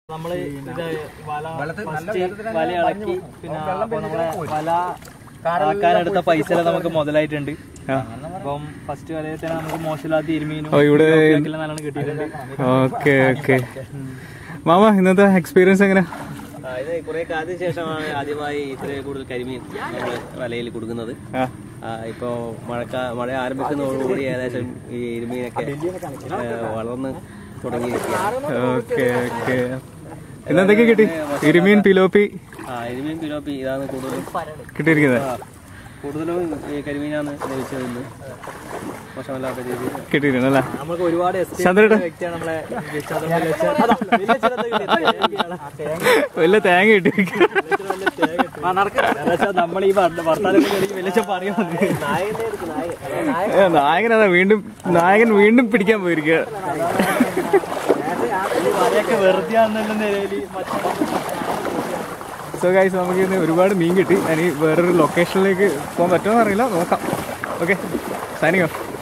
നമ്മള് ഇത് വല ഫസ്റ്റ് വല ഇളക്കി പിന്നെ അപ്പൊ നമ്മളെ വല ആക്കാനെടുത്ത പൈസ നമുക്ക് മുതലായിട്ടുണ്ട് അപ്പം ഫസ്റ്റ് വലയിൽ തന്നെ നമുക്ക് മോശമില്ലാത്ത ഇരുമീനും ഓ, ഇവിടെ- ഒക്കെ നല്ലോണം കിട്ടിയിട്ടുണ്ട് ഓക്കെ ഓക്കെ മാമ ഇന്നത്തെ എക്സ്പീരിയൻസ് എങ്ങനെ ആ, ഇത് കുറെ കാലത്തിന് ശേഷമാണ് ആദ്യമായി ഇത്രയും കൂടുതൽ കരിമീൻ നമ്മൾ വലയിൽ കൊടുക്കുന്നത് ആ ആ, ഇപ്പോ മഴക്കാ മഴ ആരംഭിക്കുന്നതോടുകൂടി ഏകദേശം ഈ ഇരുമീനൊക്കെ ഏ, വളർന്ന് തുടങ്ങിയിരിക്കുകയാണ് ഓക്കെ ഓക്കെ ഇന്നെന്തൊക്കെ കിട്ടി ഇരുമീൻ പിലോപ്പി ആ ഇരുമീൻ പിലോപ്പി ഇതാണ് കൂടുതലും കിട്ടിയിരിക്കുന്നത് ആ, കൂടുതലും ഈ കരിമീനാണ് ലഭിച്ചത് ഇന്ന് മോശമല്ലാത്ത രീതിയിൽ കിട്ടിയിട്ടുണ്ട് അല്ലേ നമുക്ക് ഒരുപാട് ചന്ദ്രേട്ടാ വ്യക്തിയാണ് നമ്മളെ വിളിച്ചത്. വലിയ ചെ- അതാ, വലിയ ചിലത് കിട്ടി. വലിയ തേങ്ങ കിട്ടി ആ, നടക്ക്. എന്താ വെച്ചാ നമ്മൾ ഈ വർത്താനൊക്കെ വലിയ പറയുന്നത് ഏ, നായകനതാ വീണ്ടും നായകൻ വീണ്ടും പിടിക്കാൻ പോയിരിക്കുക ഈ വലയൊക്കെ വെറുതെ ആണെന്നുള്ള നിലയിൽ സോ ഗൈസ് നമുക്ക് ഇന്ന് ഒരുപാട് മീൻ കിട്ടി ഇനി വേറൊരു ലൊക്കേഷനിലേക്ക് പോകാൻ പറ്റുമോ അറിയില്ല നോക്കാം ഓക്കെ സൈനിങ് ഓഫ്